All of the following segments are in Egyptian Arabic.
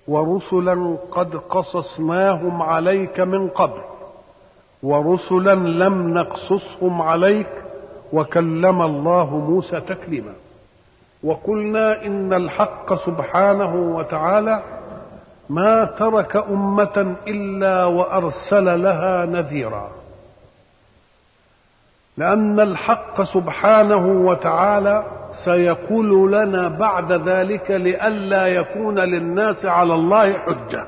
ورسلا قد قصصناهم عليك من قبل ورسلا لم نقصصهم عليك وكلم الله موسى تكليما وقلنا ان الحق سبحانه وتعالى ما ترك امه الا وارسل لها نذيرا لان الحق سبحانه وتعالى سيقول لنا بعد ذلك لئلا يكون للناس على الله حجه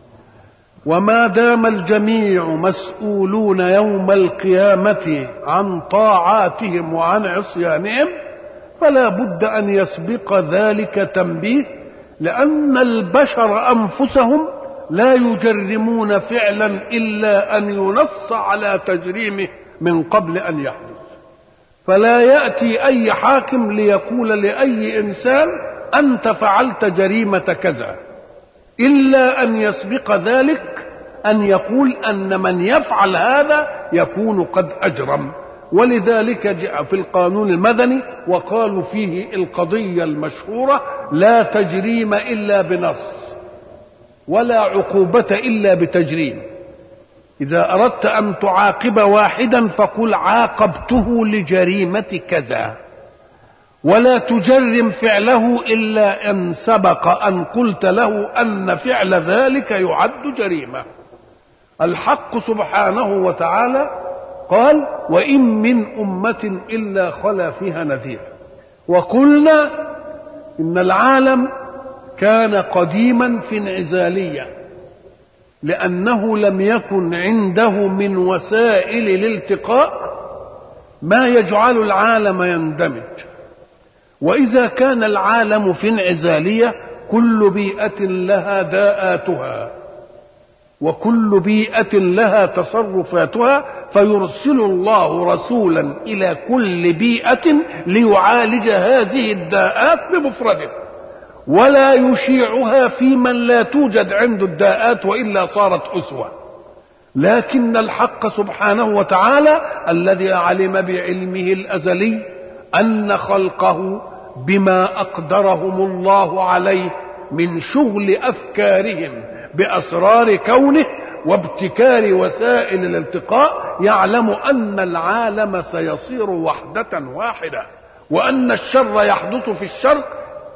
وما دام الجميع مسؤولون يوم القيامه عن طاعاتهم وعن عصيانهم فلا بد ان يسبق ذلك تنبيه لان البشر انفسهم لا يجرمون فعلا الا ان ينص على تجريمه من قبل ان يحدث فلا ياتي اي حاكم ليقول لاي انسان انت فعلت جريمه كذا الا ان يسبق ذلك ان يقول ان من يفعل هذا يكون قد اجرم ولذلك جاء في القانون المدني وقالوا فيه القضيه المشهوره لا تجريم الا بنص ولا عقوبه الا بتجريم اذا اردت ان تعاقب واحدا فقل عاقبته لجريمه كذا ولا تجرم فعله الا ان سبق ان قلت له ان فعل ذلك يعد جريمه الحق سبحانه وتعالى قال وان من امه الا خلا فيها نذير وقلنا ان العالم كان قديما في انعزاليه لانه لم يكن عنده من وسائل الالتقاء ما يجعل العالم يندمج واذا كان العالم في انعزاليه كل بيئه لها داءاتها وكل بيئه لها تصرفاتها فيرسل الله رسولا الى كل بيئه ليعالج هذه الداءات بمفرده ولا يشيعها في من لا توجد عنده الداءات والا صارت اسوه لكن الحق سبحانه وتعالى الذي علم بعلمه الازلي ان خلقه بما اقدرهم الله عليه من شغل افكارهم باسرار كونه وابتكار وسائل الالتقاء يعلم ان العالم سيصير وحده واحده وان الشر يحدث في الشرق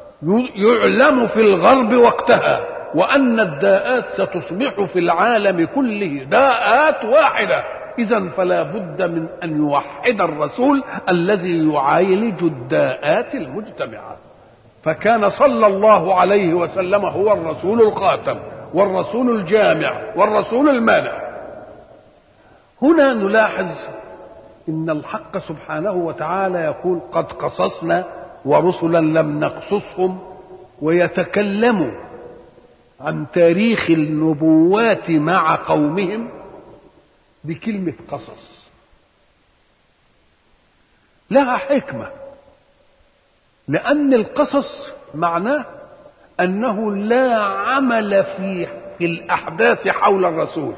يعلم في الغرب وقتها وان الداءات ستصبح في العالم كله داءات واحده اذا فلا بد من ان يوحد الرسول الذي يعالج الداءات المجتمعه فكان صلى الله عليه وسلم هو الرسول الخاتم والرسول الجامع والرسول المانع هنا نلاحظ ان الحق سبحانه وتعالى يقول قد قصصنا ورسلا لم نقصصهم ويتكلم عن تاريخ النبوات مع قومهم بكلمه قصص لها حكمه لان القصص معناه انه لا عمل في في الاحداث حول الرسول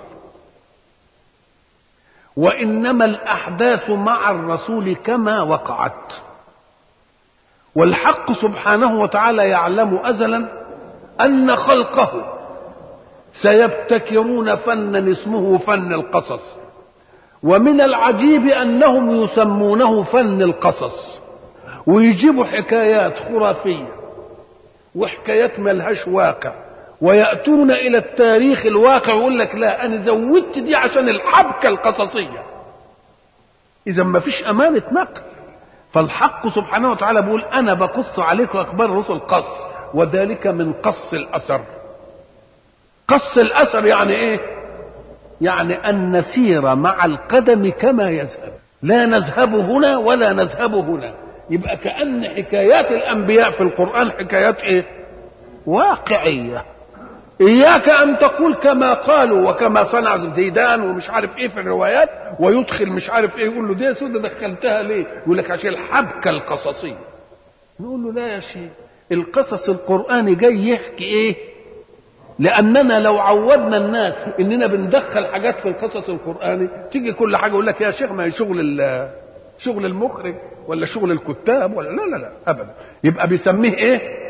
وانما الاحداث مع الرسول كما وقعت والحق سبحانه وتعالى يعلم ازلا ان خلقه سيبتكرون فنا اسمه فن القصص ومن العجيب انهم يسمونه فن القصص ويجيبوا حكايات خرافيه وحكايات ملهاش واقع ويأتون إلى التاريخ الواقع ويقول لك لا أنا زودت دي عشان الحبكة القصصية إذا ما فيش أمانة نقل فالحق سبحانه وتعالى بيقول أنا بقص عليكم أخبار الرسل قص وذلك من قص الأثر قص الأثر يعني إيه؟ يعني أن نسير مع القدم كما يذهب لا نذهب هنا ولا نذهب هنا يبقى كأن حكايات الأنبياء في القرآن حكايات إيه؟ واقعية إياك أن تقول كما قالوا وكما صنع زيدان ومش عارف إيه في الروايات ويدخل مش عارف إيه يقول له دي يا سودة دخلتها ليه؟ يقول لك عشان الحبكة القصصية نقول له لا يا شيخ القصص القرآني جاي يحكي إيه؟ لأننا لو عودنا الناس إننا بندخل حاجات في القصص القرآني تيجي كل حاجة يقول لك يا شيخ ما هي شغل شغل المخرج ولا شغل الكتاب ولا لا لا لا ابدا يبقى بيسميه ايه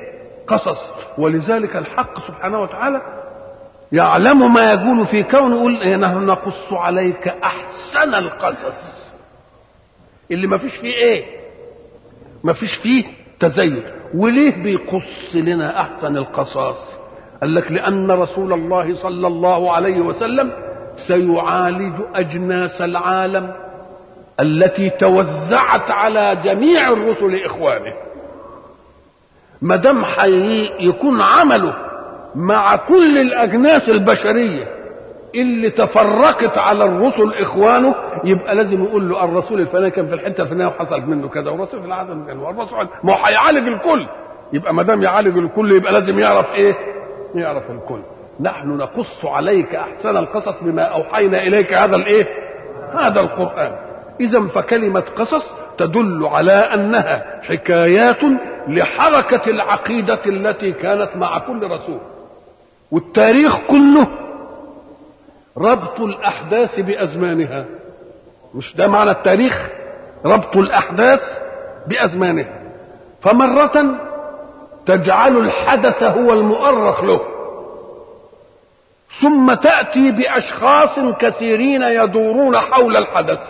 قصص ولذلك الحق سبحانه وتعالى يعلم ما يقول في كونه يقول نحن نقص عليك احسن القصص اللي ما فيش فيه ايه ما فيش فيه تزين وليه بيقص لنا احسن القصص قال لك لان رسول الله صلى الله عليه وسلم سيعالج اجناس العالم التي توزعت على جميع الرسل اخوانه ما دام يكون عمله مع كل الاجناس البشريه اللي تفرقت على الرسل اخوانه يبقى لازم يقول له الرسول الفلاني كان في الحته الفلانيه وحصل منه كذا والرسول في العالم كان والرسول ما هو هيعالج الكل يبقى ما دام يعالج الكل يبقى لازم يعرف ايه؟ يعرف الكل نحن نقص عليك احسن القصص بما اوحينا اليك هذا الايه؟ هذا القران اذا فكلمه قصص تدل على انها حكايات لحركه العقيده التي كانت مع كل رسول والتاريخ كله ربط الاحداث بازمانها مش ده معنى التاريخ ربط الاحداث بازمانها فمره تجعل الحدث هو المؤرخ له ثم تاتي باشخاص كثيرين يدورون حول الحدث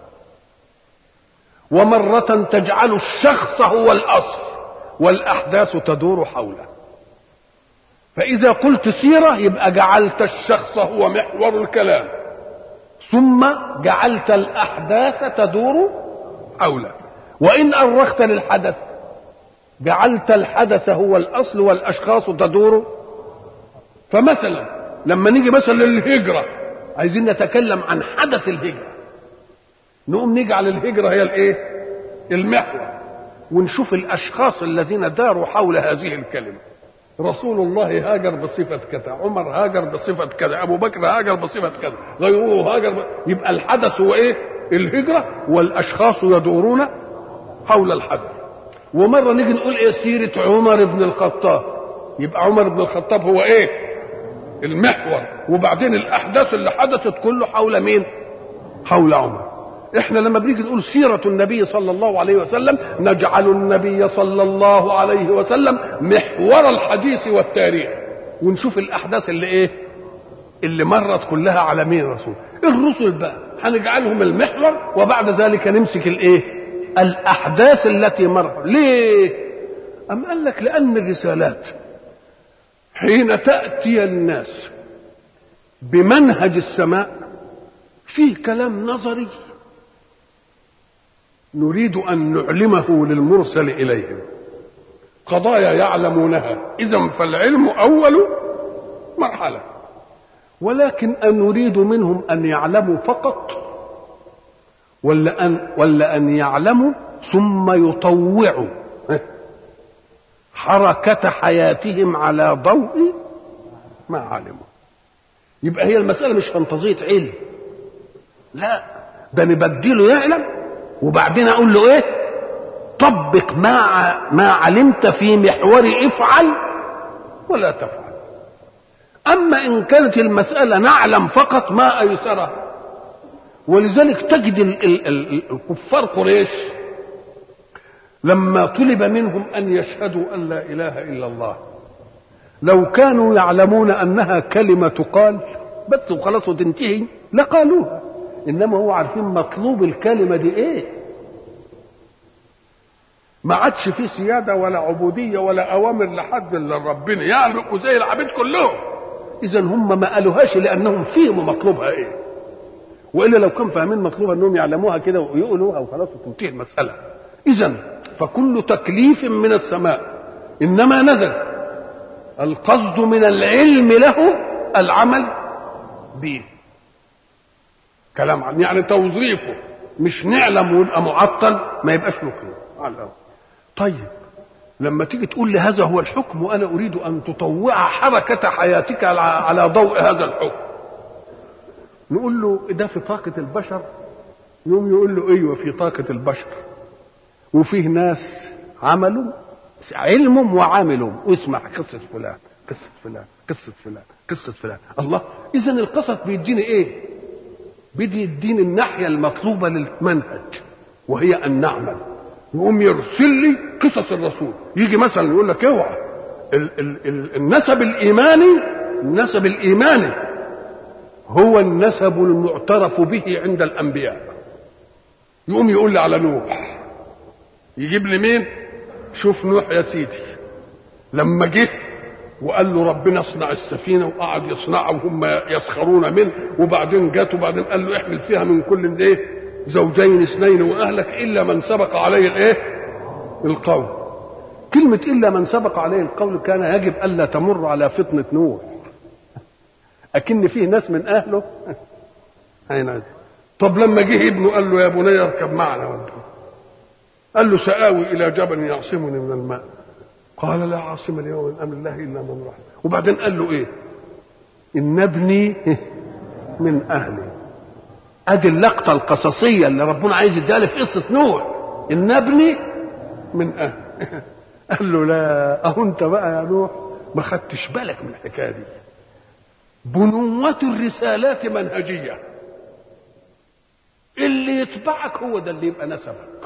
ومره تجعل الشخص هو الاصل والاحداث تدور حوله فإذا قلت سيرة يبقى جعلت الشخص هو محور الكلام ثم جعلت الأحداث تدور حوله وإن أرخت للحدث جعلت الحدث هو الأصل والأشخاص تدور فمثلا لما نيجي مثلا للهجرة عايزين نتكلم عن حدث الهجرة نقوم نجعل الهجرة هي الإيه؟ المحور ونشوف الأشخاص الذين داروا حول هذه الكلمة رسول الله هاجر بصفة كذا عمر هاجر بصفة كذا أبو بكر هاجر بصفة كذا غيره هاجر ب... يبقى الحدث هو إيه الهجرة والأشخاص يدورون حول الحدث ومرة نيجي نقول إيه سيرة عمر بن الخطاب يبقى عمر بن الخطاب هو إيه المحور وبعدين الأحداث اللي حدثت كله حول مين حول عمر احنا لما بنيجي نقول سيرة النبي صلى الله عليه وسلم نجعل النبي صلى الله عليه وسلم محور الحديث والتاريخ ونشوف الاحداث اللي ايه اللي مرت كلها على مين الرسول الرسل بقى هنجعلهم المحور وبعد ذلك نمسك الايه الاحداث التي مرت ليه ام قال لك لان الرسالات حين تاتي الناس بمنهج السماء فيه كلام نظري نريد ان نعلمه للمرسل اليهم قضايا يعلمونها اذا فالعلم اول مرحله ولكن ان نريد منهم ان يعلموا فقط ولا ان ولا ان يعلموا ثم يطوعوا حركه حياتهم على ضوء ما علموا يبقى هي المساله مش فانتازيه علم لا ده نبدله يعلم وبعدين اقول له ايه طبق ما ما علمت في محور افعل ولا تفعل اما ان كانت المساله نعلم فقط ما ايسرها ولذلك تجد ال ال ال الكفار قريش لما طلب منهم ان يشهدوا ان لا اله الا الله لو كانوا يعلمون انها كلمه تقال بس وخلاص وتنتهي لقالوها انما هو عارفين مطلوب الكلمه دي ايه ما عادش في سياده ولا عبوديه ولا اوامر لحد الا ربنا يعملوا زي العبيد كلهم اذا هم ما قالوهاش لانهم فهموا مطلوبها ايه والا لو كان فاهمين مطلوبها انهم يعلموها كده ويقولوها وخلاص وتنتهي المساله اذا فكل تكليف من السماء انما نزل القصد من العلم له العمل به كلام يعني توظيفه مش نعلم ويبقى معطل ما يبقاش له قيمه طيب لما تيجي تقول لي هذا هو الحكم وانا اريد ان تطوع حركه حياتك على ضوء هذا الحكم نقول له ده في طاقه البشر يوم يقول له ايوه في طاقه البشر وفيه ناس عملوا علمهم وعملوا واسمع قصه فلان قصه فلان قصه فلان قصه فلان الله اذا القصص بيديني ايه بدي يديني الناحية المطلوبة للمنهج وهي أن نعمل يقوم يرسل لي قصص الرسول يجي مثلا يقول لك اوعى ال ال ال النسب الايماني النسب الايماني هو النسب المعترف به عند الانبياء يقوم يقول لي على نوح يجيب لي مين شوف نوح يا سيدي لما جه وقال له ربنا اصنع السفينه وقعد يصنعها وهم يسخرون منه وبعدين جت وبعدين قال له احمل فيها من كل ايه زوجين اثنين واهلك الا من سبق عليه الايه القول كلمة إلا من سبق عليه القول كان يجب ألا تمر على فطنة نوح أكن فيه ناس من أهله أين طب لما جه ابنه قال له يا بني اركب معنا قال له سآوي إلى جبل يعصمني من الماء قال لا عاصم اليوم من أمر الله إلا من رحم وبعدين قال له إيه إن ابني من أهلي أدي اللقطة القصصية اللي ربنا عايز يديها في قصة نوح إن ابني من أهلي قال له لا أهو أنت بقى يا نوح ما خدتش بالك من الحكاية دي بنوة الرسالات منهجية اللي يتبعك هو ده اللي يبقى نسبك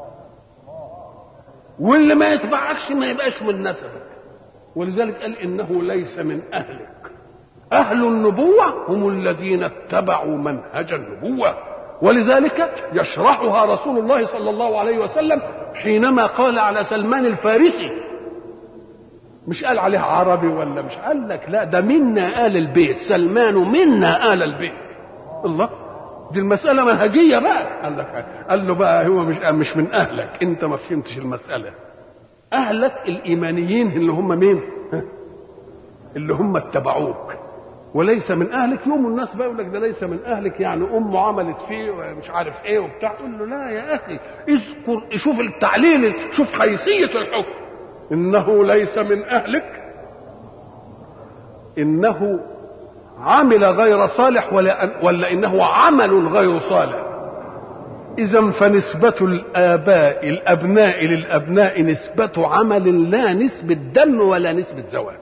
واللي ما يتبعكش ما يبقاش من نسبك ولذلك قال انه ليس من اهلك اهل النبوه هم الذين اتبعوا منهج النبوه ولذلك يشرحها رسول الله صلى الله عليه وسلم حينما قال على سلمان الفارسي مش قال عليه عربي ولا مش قال لك لا ده منا آل البيت سلمان منا آل البيت الله دي المسألة منهجية بقى قال لك قال له بقى هو مش مش من أهلك أنت ما فهمتش المسألة أهلك الإيمانيين اللي هم مين؟ اللي هم اتبعوك وليس من أهلك يوم الناس بقى يقول لك ده ليس من أهلك يعني أمه عملت فيه ومش عارف إيه وبتاع تقول له لا يا أخي اذكر شوف التعليل شوف حيثية الحكم إنه ليس من أهلك إنه عمل غير صالح ولا, ولا انه عمل غير صالح اذا فنسبة الاباء الابناء للابناء نسبة عمل لا نسبة دم ولا نسبة زواج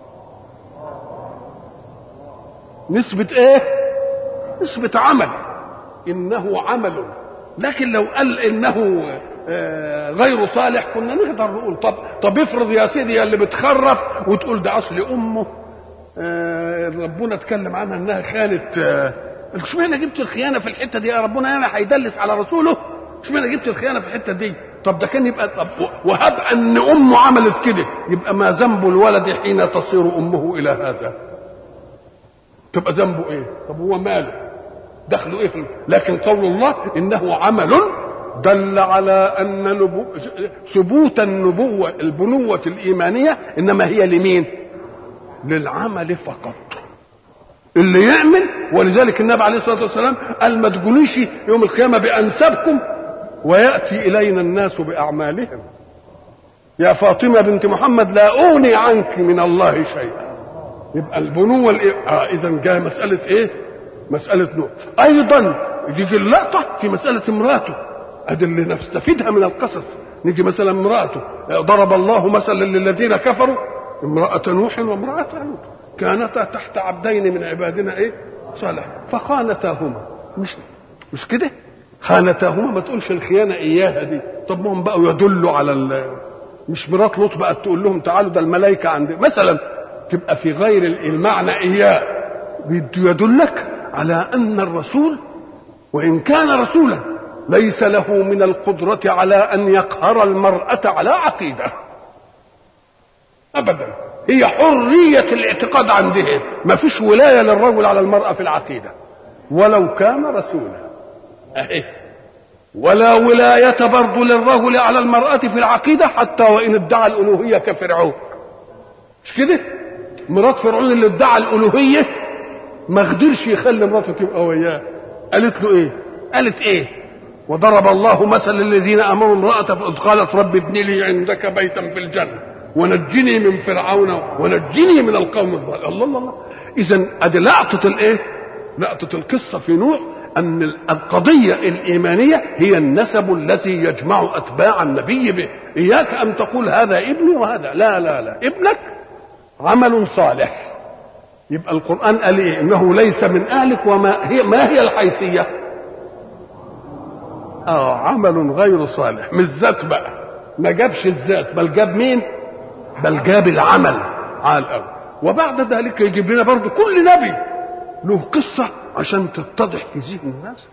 نسبة ايه نسبة عمل انه عمل لكن لو قال انه آه غير صالح كنا نقدر نقول طب طب افرض يا سيدي اللي بتخرف وتقول ده اصل امه آه ربنا اتكلم عنها انها خانت آه اشمعنى جبت الخيانه في الحته دي يا ربنا انا هيدلس على رسوله اشمعنى جبت الخيانه في الحته دي طب ده كان يبقى طب وهب ان امه عملت كده يبقى ما ذنب الولد حين تصير امه الى هذا تبقى ذنبه ايه طب هو ماله دخله ايه في لكن قول الله انه عمل دل على ان نبو... ثبوت النبوه البنوه الايمانيه انما هي لمين للعمل فقط اللي يعمل ولذلك النبي عليه الصلاه والسلام قال ما تقوليش يوم القيامه بانسابكم وياتي الينا الناس باعمالهم يا فاطمه بنت محمد لا اغني عنك من الله شيئا يبقى البنوه الإيه؟ آه اذا جاء مساله ايه مساله نوح ايضا يجي اللقطه في مساله امراته ادي اللي نستفيدها من القصص نيجي مثلا امراته ضرب الله مثلا للذين كفروا امرأة نوح وامرأة لوط كانتا تحت عبدين من عبادنا ايه صالح فخانتاهما مش مش كده خانتاهما ما تقولش الخيانة إياها دي طب ما هم بقوا يدلوا على ال... مش مرات لوط بقت تقول لهم تعالوا ده الملائكة عند مثلا تبقى في غير المعنى إياه يدلك على أن الرسول وإن كان رسولا ليس له من القدرة على أن يقهر المرأة على عقيده ابدا هي حريه الاعتقاد عندهم ما فيش ولايه للرجل على المراه في العقيده ولو كان رسولا اهي ولا ولاية برضه للرجل على المرأة في العقيدة حتى وإن ادعى الألوهية كفرعون مش كده؟ مرات فرعون اللي ادعى الألوهية ما قدرش يخلي مراته تبقى وياه قالت له إيه؟ قالت إيه؟ وضرب الله مثلا للذين امروا امراه اذ قالت رب ابن لي عندك بيتا في الجنه ونجني من فرعون ونجني من القوم الظالمين الله الله الله اذا ادي لقطه الايه لقطه القصه في نوح ان القضيه الايمانيه هي النسب الذي يجمع اتباع النبي به اياك ان تقول هذا ابني وهذا لا لا لا ابنك عمل صالح يبقى القران قال ايه انه ليس من اهلك وما هي ما هي الحيثيه اه عمل غير صالح مش ذات بقى ما جابش الذات بل جاب مين بل جاب العمل على الاول وبعد ذلك يجيب لنا برضه كل نبي له قصه عشان تتضح في ذهن الناس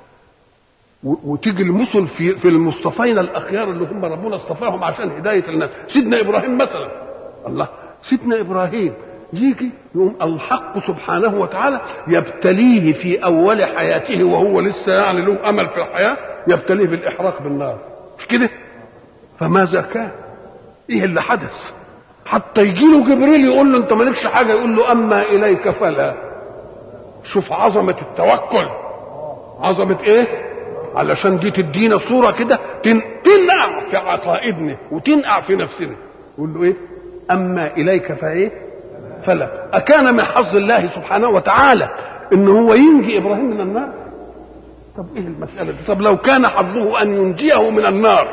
وتيجي المثل في في المصطفين الاخيار اللي هم ربنا اصطفاهم عشان هدايه الناس سيدنا ابراهيم مثلا الله سيدنا ابراهيم يجي يقوم الحق سبحانه وتعالى يبتليه في اول حياته وهو لسه يعني له امل في الحياه يبتليه بالاحراق بالنار مش كده فماذا كان ايه اللي حدث حتى يجي له جبريل يقول له انت مالكش حاجه يقول له اما اليك فلا شوف عظمه التوكل عظمه ايه علشان دي تدينا صوره كده تنقع في عقائدنا وتنقع في نفسنا يقول له ايه اما اليك فايه فلا اكان من حظ الله سبحانه وتعالى ان هو ينجي ابراهيم من النار طب ايه المساله دي طب لو كان حظه ان ينجيه من النار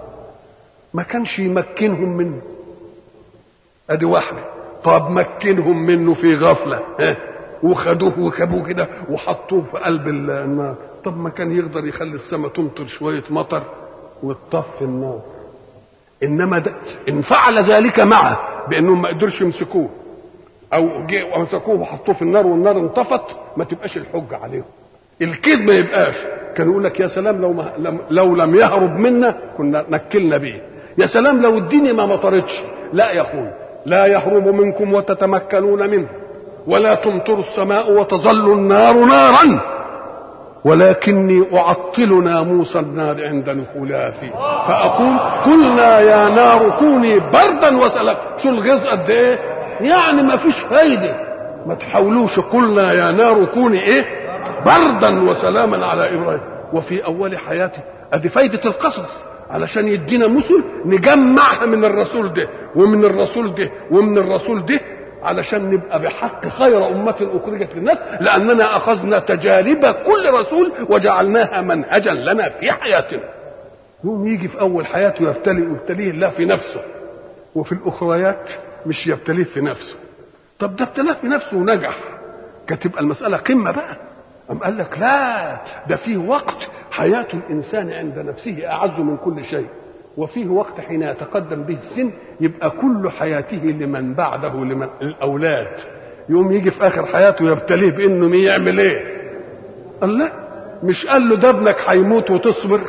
ما كانش يمكنهم منه ادي واحده طب مكنهم منه في غفله ها وخدوه وكبوه كده وحطوه في قلب النار طب ما كان يقدر يخلي السماء تمطر شويه مطر وتطفي النار انما ده ان فعل ذلك معه بانهم ما قدرش يمسكوه او مسكوه وحطوه في النار والنار انطفت ما تبقاش الحجه عليهم الكذب ما يبقاش كان يقول لك يا سلام لو ما لو لم يهرب منا كنا نكلنا به يا سلام لو الدنيا ما مطرتش لا يا اخوي لا يهرب منكم وتتمكنون منه ولا تمطر السماء وتظل النار نارا ولكني أعطل ناموس النار عند نخولها فيه فأقول قلنا يا نار كوني بردا وسلام شو الغيظ قد إيه يعني ما فيش فايدة ما تحاولوش قلنا يا نار كوني إيه بردا وسلاما على إبراهيم وفي أول حياته أدي فايدة القصص علشان يدينا مثل نجمعها من الرسول ده ومن الرسول ده ومن الرسول ده علشان نبقى بحق خير أمة أخرجت للناس لأننا أخذنا تجارب كل رسول وجعلناها منهجا لنا في حياتنا يوم يجي في أول حياته يبتلي يبتليه الله في نفسه وفي الأخريات مش يبتليه في نفسه طب ده ابتلاه في نفسه ونجح كانت تبقى المسألة قمة بقى أم قال لك لا ده فيه وقت حياة الإنسان عند نفسه أعز من كل شيء وفيه وقت حين يتقدم به السن يبقى كل حياته لمن بعده لمن الأولاد يقوم يجي في آخر حياته يبتليه بإنه يعمل إيه قال لا مش قال له ده ابنك هيموت وتصبر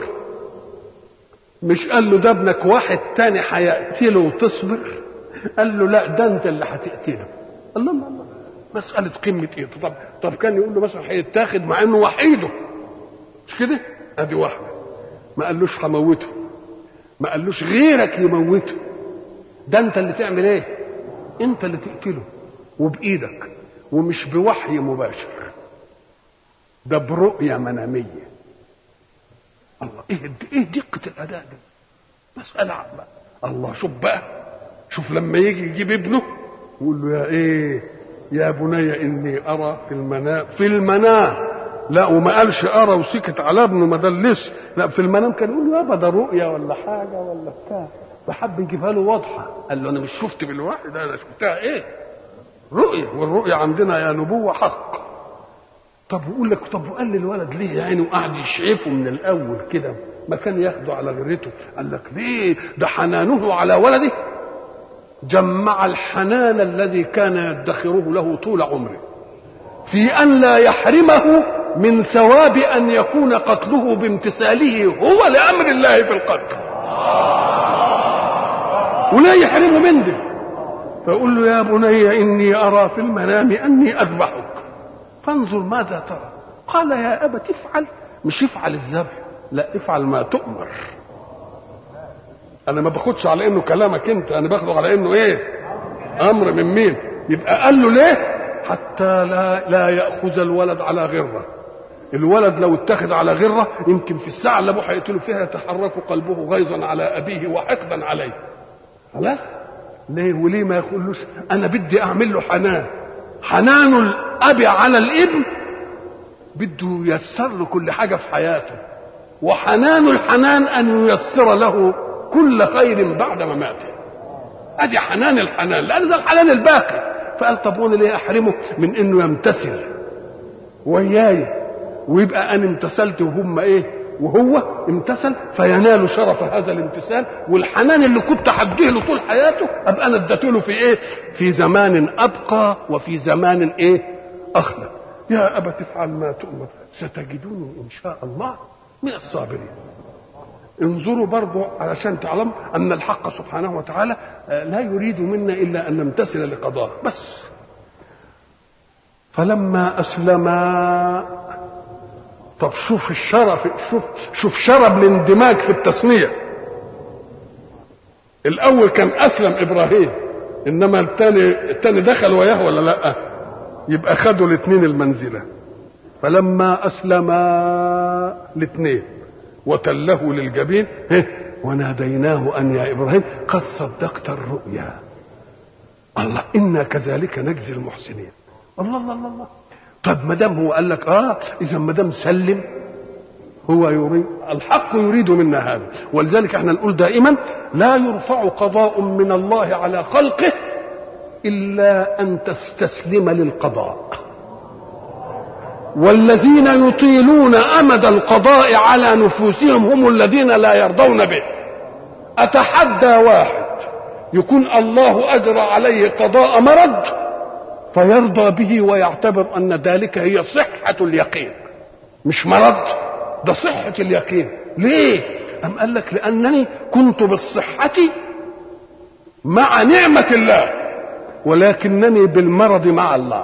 مش قال له ده ابنك واحد تاني هيقتله وتصبر قال له لا ده انت اللي هتقتله الله الله الله مسألة قمة ايه طب طب كان يقول له مثلا هيتاخد مع انه وحيده مش كده ادي واحدة ما قالوش هموته ما قالوش غيرك يموته ده انت اللي تعمل ايه انت اللي تقتله وبايدك ومش بوحي مباشر ده برؤية منامية الله ايه ايه دقة الاداء ده مسألة عامة الله شوف بقى شوف لما يجي يجيب ابنه يقول له يا ايه يا بني اني ارى في المنام في المنام لا وما قالش ارى وسكت على ابنه ما دلش لا في المنام كان يقول له يابا ده رؤيا ولا حاجه ولا بتاع فحب يجيبها له واضحه قال له انا مش شفت بالوحي ده انا شفتها ايه رؤيا والرؤيا عندنا يا نبوه حق طب يقول لك طب وقال للولد ليه يا عيني وقعد يشعفه من الاول كده ما كان ياخده على غيرته قال لك ليه ده حنانه على ولده جمع الحنان الذي كان يدخره له طول عمره في ان لا يحرمه من ثواب ان يكون قتله بامتثاله هو لامر الله في القتل ولا يحرمه من ده فيقول له يا بني اني ارى في المنام اني اذبحك فانظر ماذا ترى قال يا ابت افعل مش افعل الذبح لا افعل ما تؤمر انا ما باخدش على انه كلامك انت انا باخده على انه ايه امر من مين يبقى قال له ليه حتى لا لا ياخذ الولد على غره الولد لو اتخذ على غره يمكن في الساعه اللي ابوه هيقتله فيها يتحرك قلبه غيظا على ابيه وحقدا عليه خلاص ليه وليه ما يقولوش انا بدي اعمل له حنان حنان الاب على الابن بده ييسر له كل حاجه في حياته وحنان الحنان ان ييسر له كل خير بعد مماته ادي حنان الحنان لان ده الحنان الباقي فقال طب وانا ليه احرمه من انه يمتثل وياي ويبقى انا امتثلت وهم ايه وهو امتثل فينال شرف هذا الامتثال والحنان اللي كنت هديه له طول حياته ابقى انا اديته له في ايه؟ في زمان ابقى وفي زمان ايه؟ اخلى. يا ابت افعل ما تؤمر ستجدوني ان شاء الله من الصابرين. انظروا برضو علشان تعلم ان الحق سبحانه وتعالى لا يريد منا الا ان نمتثل لقضاه بس فلما اسلما طب شوف الشرف شوف شوف شرب الاندماج في التصنيع الاول كان اسلم ابراهيم انما الثاني الثاني دخل وياه ولا لا يبقى خدوا الاثنين المنزله فلما اسلما الاثنين وتله للجبين وناديناه ان يا ابراهيم قد صدقت الرؤيا الله انا كذلك نجزي المحسنين الله الله الله, الله. طب ما دام هو قال لك اه اذا ما دام سلم هو يريد الحق يريد منا هذا ولذلك احنا نقول دائما لا يرفع قضاء من الله على خلقه الا ان تستسلم للقضاء والذين يطيلون امد القضاء على نفوسهم هم الذين لا يرضون به اتحدى واحد يكون الله اجرى عليه قضاء مرض فيرضى به ويعتبر ان ذلك هي صحه اليقين مش مرض ده صحه اليقين ليه ام قال لك لانني كنت بالصحه مع نعمه الله ولكنني بالمرض مع الله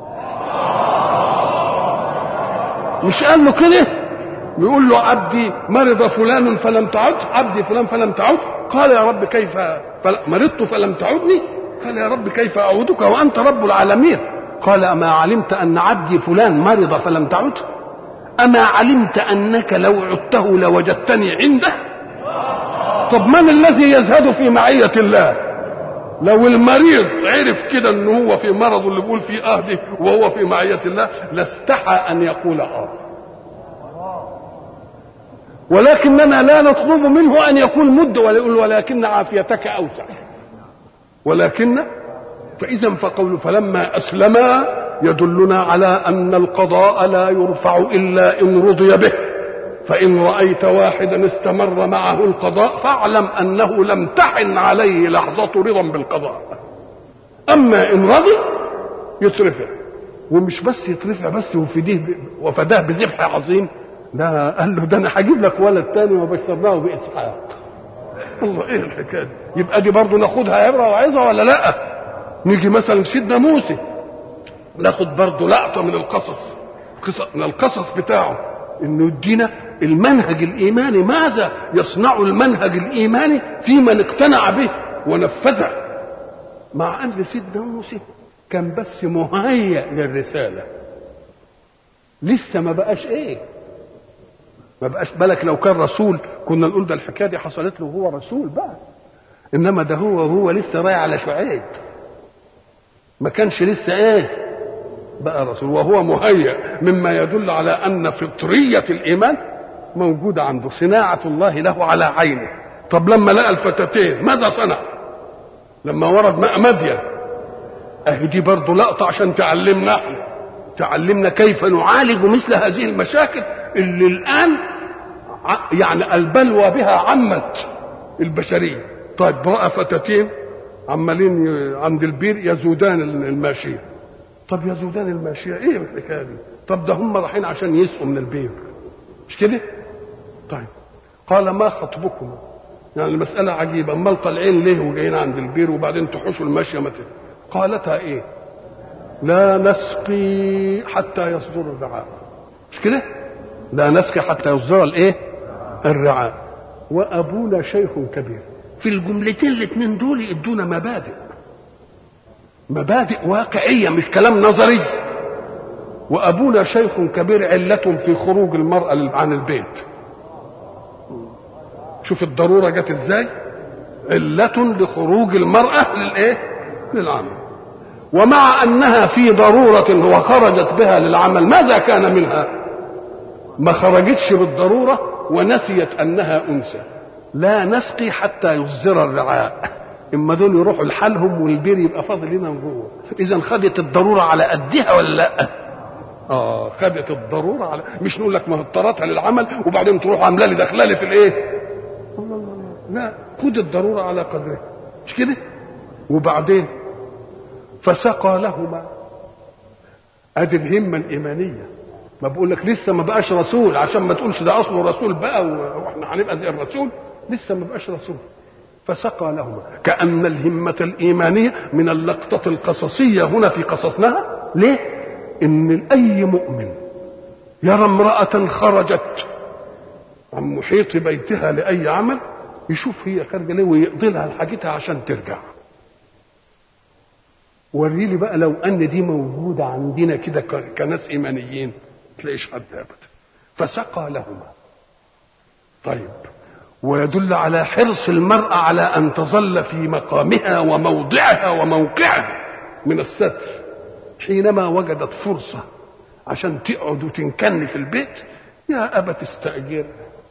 مش قال له كده يقول له عبدي مرض فلان فلم تعد عبدي فلان فلم تعد قال يا رب كيف مرضت فلم تعدني قال يا رب كيف اعودك وانت رب العالمين قال اما علمت ان عبدي فلان مرض فلم تعد اما علمت انك لو عدته لوجدتني عنده طب من الذي يزهد في معيه الله لو المريض عرف كده ان هو في مرض اللي بيقول فيه اهدي وهو في معيه الله لاستحى ان يقول اه ولكننا لا نطلب منه ان يقول مد ويقول ولكن عافيتك اوسع ولكن فاذا فقول فلما اسلما يدلنا على ان القضاء لا يرفع الا ان رضي به فان رايت واحدا استمر معه القضاء فاعلم انه لم تحن عليه لحظه رضا بالقضاء اما ان رضي يترفع ومش بس يترفع بس وفديه وفداه بذبح عظيم ده قال له ده انا هجيب لك ولد تاني وبشرناه باسحاق الله ايه الحكايه دي يبقى دي برضه ناخدها عبره وعظه ولا لا نيجي مثلا سيدنا موسى ناخد برضه لقطه من القصص من القصص بتاعه انه يدينا المنهج الايماني ماذا يصنع المنهج الايماني في من اقتنع به ونفذه مع ان سيدنا موسى كان بس مهيأ للرساله لسه ما بقاش ايه ما بقاش بالك لو كان رسول كنا نقول ده الحكايه دي حصلت له وهو رسول بقى انما ده هو وهو لسه رايح على شعيب ما كانش لسه ايه بقى رسول وهو مهيأ مما يدل على ان فطريه الايمان موجوده عنده صناعه الله له على عينه طب لما لقى الفتاتين ماذا صنع لما ورد ماء مدين اهي دي برضه لقطه عشان تعلمنا احنا تعلمنا كيف نعالج مثل هذه المشاكل اللي الان يعني البلوى بها عمت البشريه طيب راى فتاتين عمالين عند البير يزودان الماشيه طب يزودان الماشيه ايه الحكايه دي طب ده هم رايحين عشان يسقوا من البير مش كده طيب قال ما خطبكم يعني المسألة عجيبة أمال طالعين ليه وجايين عند البير وبعدين تحوشوا الماشية متى قالتها إيه لا نسقي حتى يصدر الرعاء مش كده لا نسقي حتى يصدر الايه الرعاء وابونا شيخ كبير في الجملتين الاثنين دول يدونا مبادئ مبادئ واقعية مش كلام نظري وأبونا شيخ كبير علة في خروج المرأة عن البيت شوف الضرورة جت ازاي علة لخروج المرأة للايه للعمل ومع أنها في ضرورة وخرجت بها للعمل ماذا كان منها ما خرجتش بالضرورة ونسيت أنها أنثى لا نسقي حتى يصدر الرعاء اما دول يروحوا لحالهم والبير يبقى فاضل لنا جوه اذا خدت الضروره على قدها ولا لا اه خدت الضروره على مش نقول لك ما اضطرتها للعمل وبعدين تروح عامله لي داخله لي في الايه الله الله الله لا خد الضروره على قدرها مش كده وبعدين فسقى لهما ادي الهمه الايمانيه ما بقول لك لسه ما بقاش رسول عشان ما تقولش ده اصله رسول بقى واحنا هنبقى زي الرسول لسه ما بقاش رسول فسقى لهما كأن الهمة الإيمانية من اللقطة القصصية هنا في قصصناها ليه؟ إن أي مؤمن يرى امرأة خرجت عن محيط بيتها لأي عمل يشوف هي خارجة ليه ويقضي لها حاجتها عشان ترجع وريلي بقى لو أن دي موجودة عندنا كده كناس إيمانيين تلاقيش حد أبدا فسقى لهما طيب ويدل على حرص المرأة على أن تظل في مقامها وموضعها وموقعها من الستر حينما وجدت فرصة عشان تقعد وتنكن في البيت يا أبا تستأجر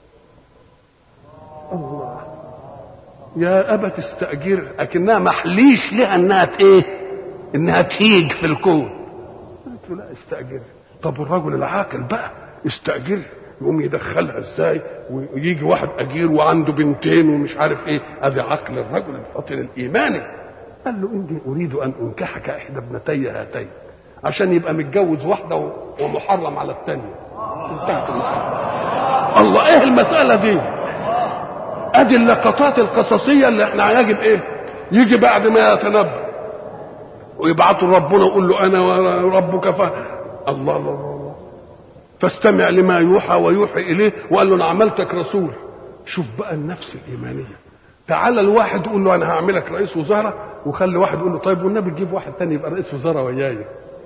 الله يا أبا تستأجر لكنها محليش لها إنها إيه إنها تهيج في الكون قلت له لا استأجر طب الرجل العاقل بقى استأجر يقوم يدخلها ازاي ويجي واحد اجير وعنده بنتين ومش عارف ايه ادي عقل الرجل الفاطن الايماني قال له اني اريد ان انكحك احدى ابنتي هاتين عشان يبقى متجوز واحده ومحرم على الثانيه انتهت المساله الله ايه المساله دي ادي اللقطات القصصيه اللي احنا يجب ايه يجي بعد ما يتنبأ ويبعثوا ربنا يقول له انا وربك ف الله الله الله فاستمع لما يوحى ويوحي اليه وقال له انا عملتك رسول شوف بقى النفس الايمانيه تعالى الواحد يقول له انا هعملك رئيس وزراء وخلي واحد يقول له طيب والنبي تجيب واحد تاني يبقى رئيس وزراء وياي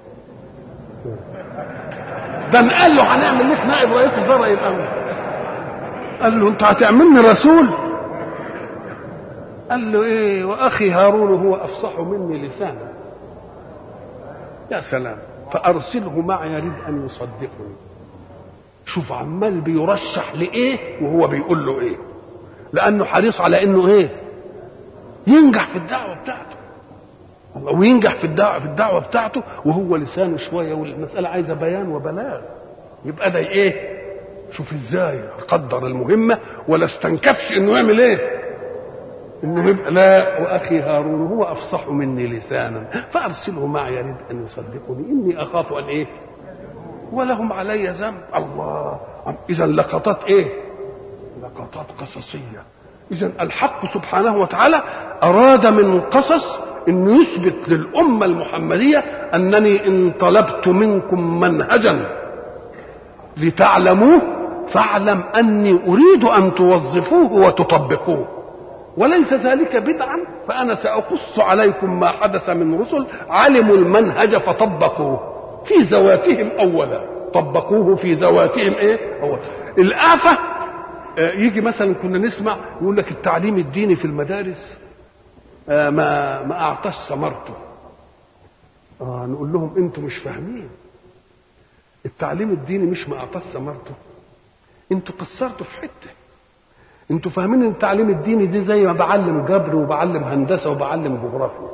ده قال له هنعمل لك نائب رئيس وزراء يبقى قال له انت هتعملني رسول قال له ايه واخي هارون هو افصح مني لسانا يا سلام فارسله معي يريد ان يصدقني شوف عمال بيرشح لايه وهو بيقول له ايه لانه حريص على انه ايه ينجح في الدعوه بتاعته الله وينجح في الدعوه في الدعوه بتاعته وهو لسانه شويه والمساله عايزه بيان وبلاغ يبقى ده ايه شوف ازاي قدر المهمه ولا استنكفش انه يعمل ايه انه يبقى لا واخي هارون هو افصح مني لسانا فارسله معي يريد ان يصدقني اني اخاف ان ايه ولهم علي ذنب الله اذا لقطات ايه لقطات قصصيه اذا الحق سبحانه وتعالى اراد من القصص انه يثبت للامه المحمديه انني ان طلبت منكم منهجا لتعلموه فاعلم اني اريد ان توظفوه وتطبقوه وليس ذلك بدعا فانا ساقص عليكم ما حدث من رسل علموا المنهج فطبقوه في ذواتهم اولا طبقوه في ذواتهم ايه اولا الافه يجي مثلا كنا نسمع يقول لك التعليم الديني في المدارس ما ما اعطاش ثمرته آه نقول لهم انتم مش فاهمين التعليم الديني مش ما اعطاش ثمرته انتوا قصرتوا في حته انتوا فاهمين ان التعليم الديني دي زي ما بعلم جبر وبعلم هندسه وبعلم جغرافيا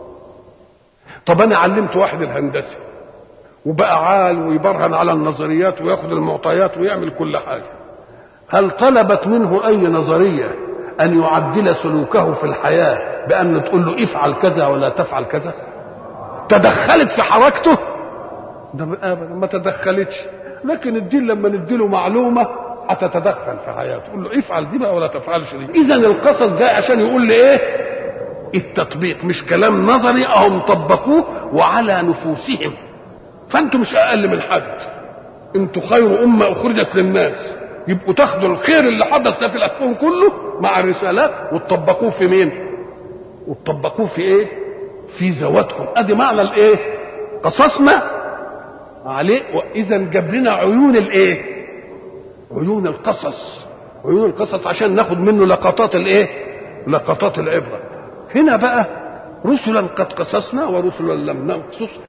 طب انا علمت واحد الهندسه وبقى عال ويبرهن على النظريات وياخد المعطيات ويعمل كل حاجه هل طلبت منه اي نظريه ان يعدل سلوكه في الحياه بان تقول له افعل كذا ولا تفعل كذا تدخلت في حركته ده ابدا ما تدخلتش لكن الدين لما نديله معلومه هتتدخل في حياته تقول له افعل دي بقى ولا تفعلش دي اذا القصص ده عشان يقول لي ايه التطبيق مش كلام نظري اهم طبقوه وعلى نفوسهم فانتم مش اقل من حد انتوا خير امه اخرجت للناس يبقوا تاخدوا الخير اللي حدث ده في الكون كله مع الرسالات وتطبقوه في مين وتطبقوه في ايه في ذواتكم ادي معنى الايه قصصنا عليه واذا جاب لنا عيون الايه عيون القصص عيون القصص عشان ناخد منه لقطات الايه لقطات العبره هنا بقى رسلا قد قصصنا ورسلا لم نقصص